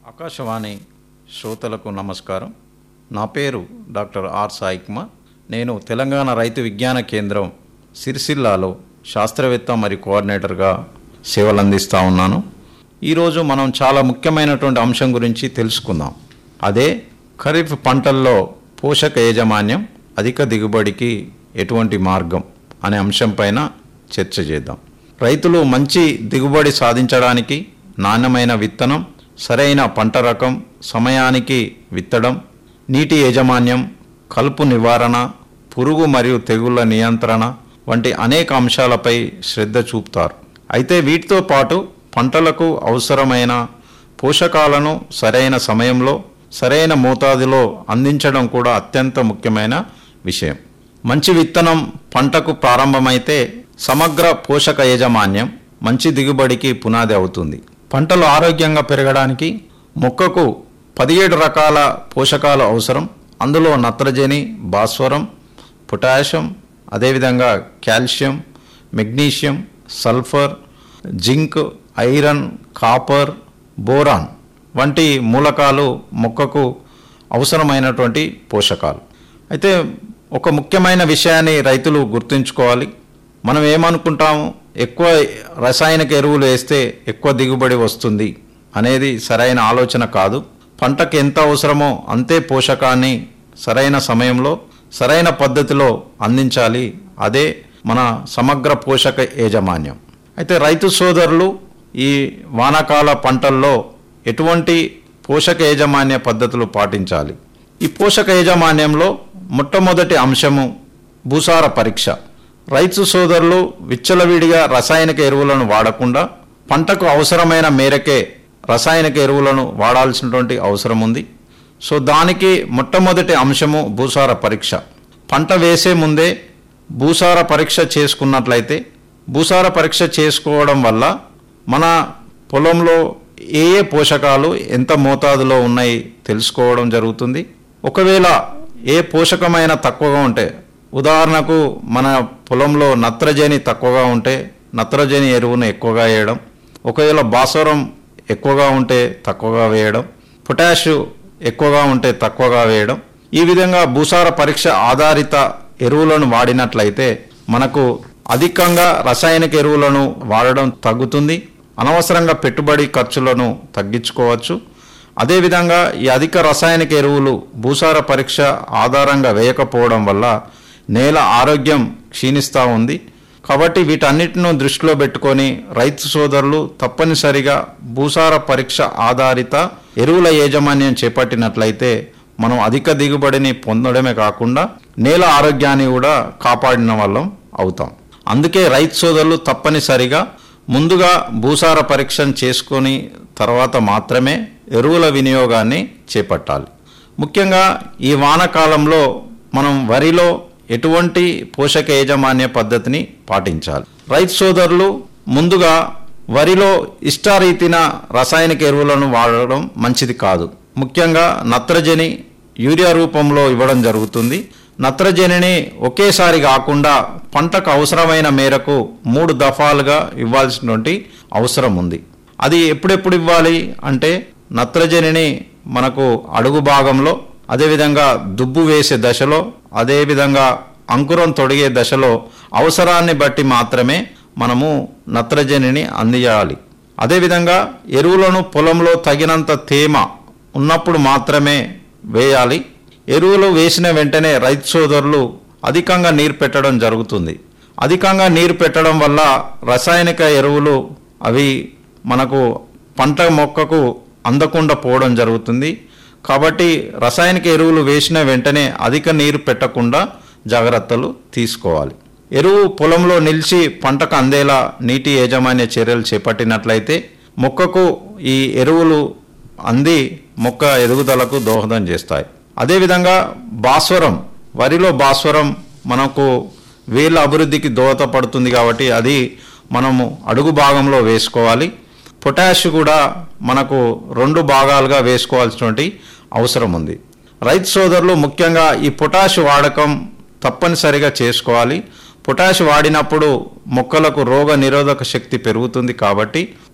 ఆకాశవాణి శ్రోతలకు నమస్కారం నా పేరు డాక్టర్ ఆర్ సాయి కుమార్ నేను తెలంగాణ రైతు విజ్ఞాన కేంద్రం సిరిసిల్లాలో శాస్త్రవేత్త మరియు కోఆర్డినేటర్గా సేవలు అందిస్తూ ఉన్నాను ఈరోజు మనం చాలా ముఖ్యమైనటువంటి అంశం గురించి తెలుసుకుందాం అదే ఖరీఫ్ పంటల్లో పోషక యాజమాన్యం అధిక దిగుబడికి ఎటువంటి మార్గం అనే అంశంపైన చర్చ చేద్దాం రైతులు మంచి దిగుబడి సాధించడానికి నాణ్యమైన విత్తనం సరైన పంట రకం సమయానికి విత్తడం నీటి యాజమాన్యం కలుపు నివారణ పురుగు మరియు తెగుళ్ల నియంత్రణ వంటి అనేక అంశాలపై శ్రద్ధ చూపుతారు అయితే వీటితో పాటు పంటలకు అవసరమైన పోషకాలను సరైన సమయంలో సరైన మోతాదులో అందించడం కూడా అత్యంత ముఖ్యమైన విషయం మంచి విత్తనం పంటకు ప్రారంభమైతే సమగ్ర పోషక యాజమాన్యం మంచి దిగుబడికి పునాది అవుతుంది పంటలు ఆరోగ్యంగా పెరగడానికి మొక్కకు పదిహేడు రకాల పోషకాలు అవసరం అందులో నత్రజని భాస్వరం పొటాషియం అదేవిధంగా calcium magnesium sulphur zinc iron copper boron వంటి మూలకాలు మొక్కకు అవసరమైనటువంటి పోషకాలు అయితే ఒక ముఖ్యమైన విషయాన్ని రైతులు గుర్తుంచుకోవాలి మనం ఏమనుకుంటాము ఎక్కువ రసాయనిక ఎరువులు వేస్తే ఎక్కువ దిగుబడి వస్తుంది అనేది సరైన ఆలోచన కాదు పంటకు ఎంత అవసరమో అంతే పోషకాన్ని సరైన సమయంలో సరైన పద్ధతిలో అందించాలి అదే మన సమగ్ర పోషక యాజమాన్యం అయితే రైతు సోదరులు ఈ వానాకాల పంటల్లో ఎటువంటి పోషక యాజమాన్య పద్ధతులు పాటించాలి ఈ పోషక యాజమాన్యంలో మొట్టమొదటి అంశము భూసార పరీక్ష రైతు సోదరులు విచ్చలవిడిగా రసాయనిక ఎరువులను వాడకుండా పంటకు అవసరమైన మేరకే రసాయనిక ఎరువులను వాడాల్సినటువంటి అవసరం ఉంది సో దానికి మొట్టమొదటి అంశము భూసార పరీక్ష పంట వేసే ముందే భూసార పరీక్ష చేసుకున్నట్లయితే భూసార పరీక్ష చేసుకోవడం వల్ల మన పొలంలో ఏ ఏ పోషకాలు ఎంత మోతాదులో ఉన్నాయి తెలుసుకోవడం జరుగుతుంది ఒకవేళ ఏ పోషకమైన తక్కువగా ఉంటే ఉదాహరణకు మన పొలంలో నత్రజని తక్కువగా ఉంటే నత్రజని ఎరువును ఎక్కువగా వేయడం ఒకవేళ భాస్వరం ఎక్కువగా ఉంటే తక్కువగా వేయడం పొటాష్ ఎక్కువగా ఉంటే తక్కువగా వేయడం ఈ విధంగా భూసార పరీక్ష ఆధారిత ఎరువులను వాడినట్లయితే మనకు అధికంగా రసాయనిక ఎరువులను వాడడం తగ్గుతుంది అనవసరంగా పెట్టుబడి ఖర్చులను తగ్గించుకోవచ్చు అదేవిధంగా ఈ అధిక రసాయనిక ఎరువులు భూసార పరీక్ష ఆధారంగా వేయకపోవడం వల్ల నేల ఆరోగ్యం క్షీణిస్తూ ఉంది కాబట్టి వీటన్నిటిను దృష్టిలో పెట్టుకొని రైతు సోదరులు తప్పనిసరిగా భూసార పరీక్ష ఆధారిత ఎరువుల యాజమాన్యం చేపట్టినట్లయితే మనం అధిక దిగుబడిని పొందడమే కాకుండా నేల ఆరోగ్యాన్ని కూడా కాపాడిన వాళ్ళం అవుతాం అందుకే రైతు సోదరులు తప్పనిసరిగా ముందుగా భూసార పరీక్షను చేసుకొని తర్వాత మాత్రమే ఎరువుల వినియోగాన్ని చేపట్టాలి ముఖ్యంగా ఈ వానాకాలంలో మనం వరిలో ఎటువంటి పోషక యాజమాన్య పద్ధతిని పాటించాలి రైతు సోదరులు ముందుగా వరిలో ఇష్టారీతిన రసాయనిక ఎరువులను వాడడం మంచిది కాదు ముఖ్యంగా నత్రజని యూరియా రూపంలో ఇవ్వడం జరుగుతుంది నత్రజనిని ఒకేసారి కాకుండా పంటకు అవసరమైన మేరకు మూడు దఫాలుగా ఇవ్వాల్సినటువంటి అవసరం ఉంది అది ఎప్పుడెప్పుడు ఇవ్వాలి అంటే నత్రజనిని మనకు అడుగు భాగంలో అదేవిధంగా దుబ్బు వేసే దశలో అదేవిధంగా అంకురం తొడిగే దశలో అవసరాన్ని బట్టి మాత్రమే మనము నత్రజనిని అందియాలి అదేవిధంగా ఎరువులను పొలంలో తగినంత తేమ ఉన్నప్పుడు మాత్రమే వేయాలి ఎరువులు వేసిన వెంటనే రైతు సోదరులు అధికంగా నీరు పెట్టడం జరుగుతుంది అధికంగా నీరు పెట్టడం వల్ల రసాయనిక ఎరువులు అవి మనకు పంట మొక్కకు అందకుండా పోవడం జరుగుతుంది కాబట్టి రసాయనిక ఎరువులు వేసిన వెంటనే అధిక నీరు పెట్టకుండా జాగ్రత్తలు తీసుకోవాలి ఎరువు పొలంలో నిలిచి పంటకు అందేలా నీటి యాజమాన్య చర్యలు చేపట్టినట్లయితే మొక్కకు ఈ ఎరువులు అంది మొక్క ఎదుగుదలకు దోహదం చేస్తాయి అదేవిధంగా భాస్వరం వరిలో భాస్వరం మనకు వేళ్ళ అభివృద్ధికి దోహదపడుతుంది కాబట్టి అది మనము అడుగు భాగంలో వేసుకోవాలి పొటాష్ కూడా మనకు రెండు భాగాలుగా వేసుకోవాల్సినటువంటి అవసరం ఉంది రైతు సోదరులు ముఖ్యంగా ఈ పొటాష్ వాడకం తప్పనిసరిగా చేసుకోవాలి పొటాష్ వాడినప్పుడు మొక్కలకు రోగ నిరోధక శక్తి పెరుగుతుంది కాబట్టి